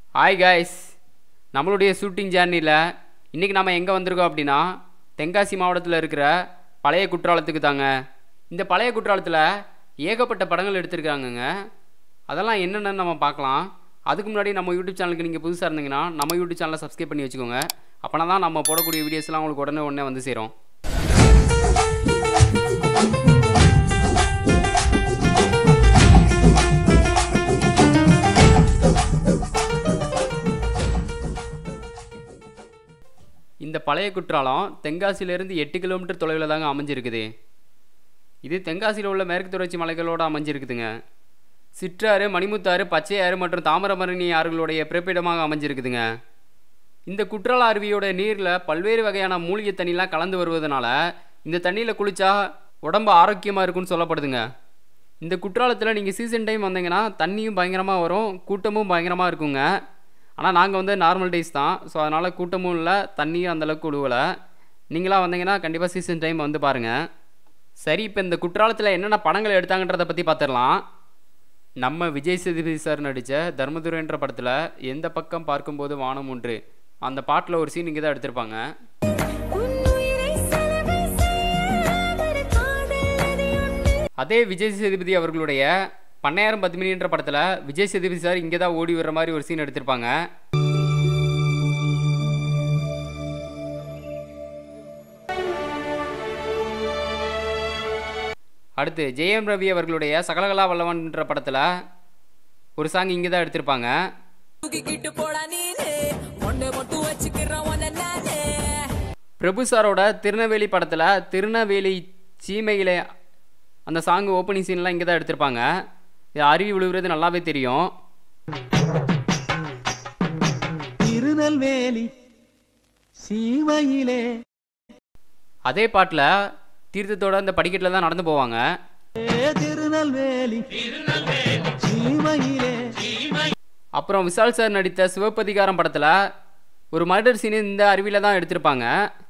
hi guys நம்மளுடைய shooting ஜேர்னியில் இன்றைக்கி நம்ம எங்கே வந்திருக்கோம் அப்படின்னா தென்காசி மாவட்டத்தில் இருக்கிற பழைய குற்றாலத்துக்கு தாங்க இந்த பழைய குற்றாலத்தில் ஏகப்பட்ட படங்கள் எடுத்திருக்காங்கங்க அதெல்லாம் என்னென்னு நம்ம பார்க்கலாம் அதுக்கு முன்னாடி நம்ம யூடியூப் சேனலுக்கு நீங்கள் புதுசாக இருந்தீங்கன்னா நம்ம யூடியூப் சேனலை சப்ஸ்கிரைப் பண்ணி வச்சுக்கோங்க அப்போனா தான் நம்ம போடக்கூடிய வீடியோஸ்லாம் உங்களுக்கு உடனே உடனே வந்து சேரும் இந்த பழைய குற்றாலம் தென்காசியிலேருந்து எட்டு கிலோமீட்டர் தொலைவில் தாங்க அமைஞ்சிருக்குது இது தென்காசியில் உள்ள மேற்கு தொடர்ச்சி மலைகளோடு அமைஞ்சிருக்குதுங்க சிற்றாறு மணிமுத்தாறு பச்சையாறு மற்றும் தாமிரபரணி ஆறுகளுடைய பிறப்பிடமாக அமைஞ்சிருக்குதுங்க இந்த குற்றால அருவியோட நீரில் பல்வேறு வகையான மூலிகை தண்ணிலாம் கலந்து வருவதனால இந்த தண்ணியில் குளிச்சா உடம்பு ஆரோக்கியமாக இருக்கும்னு சொல்லப்படுதுங்க இந்த குற்றாலத்தில் நீங்கள் சீசன் டைம் வந்தீங்கன்னா தண்ணியும் பயங்கரமாக வரும் கூட்டமும் பயங்கரமாக இருக்குங்க ஆனால் நாங்கள் வந்து நார்மல் டேஸ் தான் ஸோ அதனால் கூட்டமும் இல்லை தண்ணியும் அந்தளவுக்கு உழுவலை நீங்களாம் வந்தீங்கன்னா கண்டிப்பாக சீசன் டைம் வந்து பாருங்கள் சரி இப்போ இந்த குற்றாலத்தில் என்னென்ன படங்கள் எடுத்தாங்கன்றதை பற்றி பார்த்துடலாம் நம்ம விஜய் சேதுபதி சார் நடித்த தர்மதுரைன்ற படத்தில் எந்த பக்கம் பார்க்கும்போது வானம் ஒன்று அந்த பாட்டில் ஒரு சீன் இங்கே தான் எடுத்திருப்பாங்க உன்னுயிரை செலவை செய்யாதொரு காதலடி உண்டு அதே விஜய் சேதுபதி அவர்களுடைய பண்ணையாரம் பத்மினின்ற படத்தில் விஜய் சேதுபதி சார் இங்கே தான் ஓடி வர்ற மாதிரி ஒரு சீன் எடுத்திருப்பாங்க அடுத்து ஜெயம் ரவி அவர்களுடைய சகலகலா வல்லவன்ன்ற படத்தில் ஒரு சாங் இங்கே தான் எடுத்திருப்பாங்க தூக்கிக்கிட்டு போடா நீனு ஒண்ணு மட்டும் வச்சுக்கிறோம் ஒன்ன நானு பிரபு சாரோட திருநெல்வேலி படத்தில் திருநெல்வேலி சீமையிலே அந்த சாங் ஓப்பனிங் சீன்லாம் இங்கே தான் எடுத்திருப்பாங்க இது அருவி விழுகிறது நல்லாவே தெரியும் திருநெல்வேலி சீமையிலே அதே பாட்டில் தீர்த்தத்தோட அந்த படிக்கட்டில் தான் நடந்து போவாங்க ஏ திருநெல்வேலி சீமையிலே அப்புறம் விஷால் சார் நடித்த சிவப்பதிகாரம் படத்தில் ஒரு மர்டர் சீன் இந்த அருவியில் தான் எடுத்திருப்பாங்க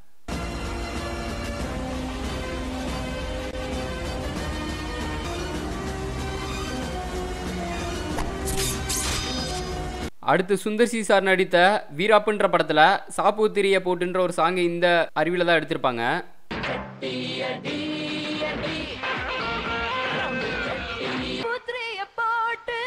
அடுத்து சுந்தர் சி சார் நடித்த வீராப்புன்ற படத்தில் சாப்பூத்திரிய போட்டுன்ற ஒரு சாங் இந்த அருவியில் தான் எடுத்திருப்பாங்க முத்திரைய போட்டு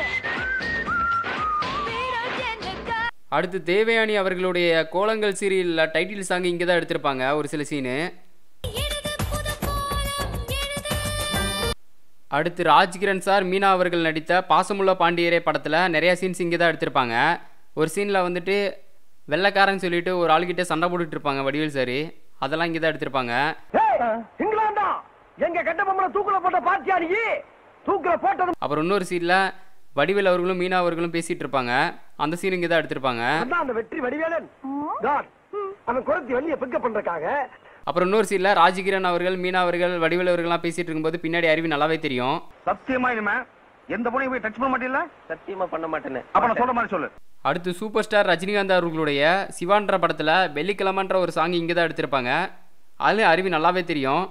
வீரம் என்னக்கா அடுத்து தேவயானி அவர்களுடைய கோலங்கள் சீரியலில் டைட்டில் சாங் இங்கே தான் எடுத்திருப்பாங்க ஒரு சில சீனு எழுது புது கோலம் எழுது அடுத்து ராஜ்கிரண் சார் மீனா அவர்கள் நடித்த பாசமுள்ள பாண்டியரே படத்தில் நிறைய சீன்ஸ் இங்கே தான் எடுத்திருப்பாங்க ஒரு சீனில் வந்துட்டு வெள்ளைக்காரன் சொல்லிட்டு ஒரு ஆளுகிட்ட சண்டை போட்டுட்டு இருப்பாங்க வடிவேல் சார் அதெல்லாம் இங்கே தான் எடுத்திருப்பாங்க இங்கிலாந்தா எங்க கெட்ட பொம்மனை தூக்குல போட்ட பாத்தியா நீ தூக்குல போட்டது அப்புறம் இன்னொரு சீனில் வடிவேல் அவர்களும் மீனா அவர்களும் பேசிகிட்டு இருப்பாங்க அந்த சீன் இங்கே தான் எடுத்திருப்பாங்க அதான் அந்த வெற்றி வடிவேலன் தான் அவன் குரத்தி வெளிய பிக்கப் பண்றதுக்காக அப்புறம் இன்னொரு சீனில் ராஜகிரண் அவர்கள் மீனா அவர்கள் வடிவேல் அவர்கள்லாம் பேசிகிட்டு இருக்கும்போது பின்னாடி அருவி நல்லாவே தெரியும் சத்தியமா இனிமே எந்த பொண்ணையும் போய் டச் பண்ண மாட்டீங்களா சத்தியமா பண்ண மாட்டேன்னு அப்ப நான் சொல்ற மாதிரி சொல்லு அடுத்து சூப்பர் ஸ்டார் ரஜினிகாந்த் அவர்களுடைய சிவான்ற படத்தில் வெள்ளிக்கிழமன்ற ஒரு சாங் இங்கே தான் எடுத்திருப்பாங்க அதுலேயும் அருவி நல்லாவே தெரியும்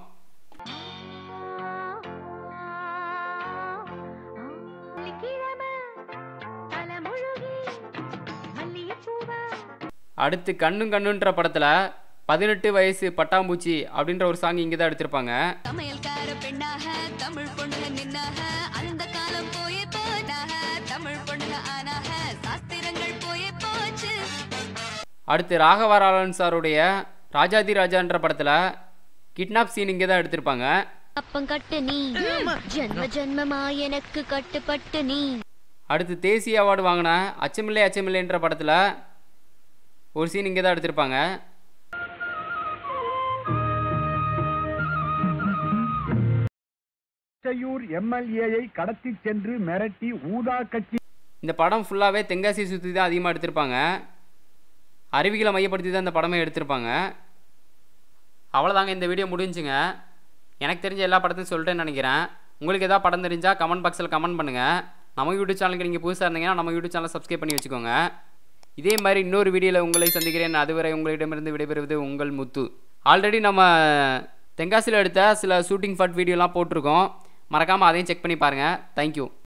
வெள்ளிக்கிழமை தலைமுழுகி மல்லிகைப்பூவா அடுத்து கண்ணும் கண்ணுன்ற படத்தில் பதினெட்டு வயசு பட்டாம்பூச்சி அப்படின்ற ஒரு சாங் இங்கே தான் எடுத்திருப்பாங்க சமையல்கார பெண்ணாக தமிழ் பொண்ணுக நின்னாக அந்த காலம் போயே போனாக தமிழ் பொண்ணுக ஆனாக சாஸ்திரங்கள் போயே போச்சு அடுத்து ராகவராளன் சாருடைய ராஜாதி ராஜான்ற படத்தில் கிட்னாப் சீன் இங்கே தான் எடுத்திருப்பாங்க அப்பம் கட்டு நீ ஜென்ம ஜென்மமா எனக்கு கட்டுப்பட்டு நீ அடுத்து தேசிய அவார்டு வாங்கின அச்சமில்லை அச்சமில்லைன்ற படத்தில் ஒரு சீன் இங்கே தான் எடுத்திருப்பாங்க செய்யூர் எம்எல்ஏயை கடத்தி சென்று மிரட்டி ஊதா கட்சி இந்த படம் ஃபுல்லாகவே தென்காசி சுற்றி தான் அதிகமாக எடுத்திருப்பாங்க அருவிகளை மையப்படுத்தி தான் இந்த படமே எடுத்திருப்பாங்க அவ்வளோதாங்க இந்த வீடியோ முடிஞ்சுங்க எனக்கு தெரிஞ்ச எல்லா படத்தையும் சொல்லிட்டேன்னு நினைக்கிறேன் உங்களுக்கு எதாவது படம் தெரிஞ்சால் கமெண்ட் பாக்ஸில் கமெண்ட் பண்ணுங்கள் நம்ம யூடியூப் சேனலுக்கு நீங்கள் புதுசாக இருந்தீங்கன்னா நம்ம யூடியூப் சேனலை சப்ஸ்கிரைப் பண்ணி வச்சுக்கோங்க இதே மாதிரி இன்னொரு வீடியோவில் உங்களை சந்திக்கிறேன் அதுவரை உங்களிடமிருந்து விடைபெறுவது உங்கள் முத்து ஆல்ரெடி நம்ம தென்காசியில் எடுத்த சில ஷூட்டிங் ஃபட் வீடியோலாம் போட்டிருக்கோம் மறக்காமல் அதையும் செக் பண்ணி பாருங்கள் தேங்க்யூ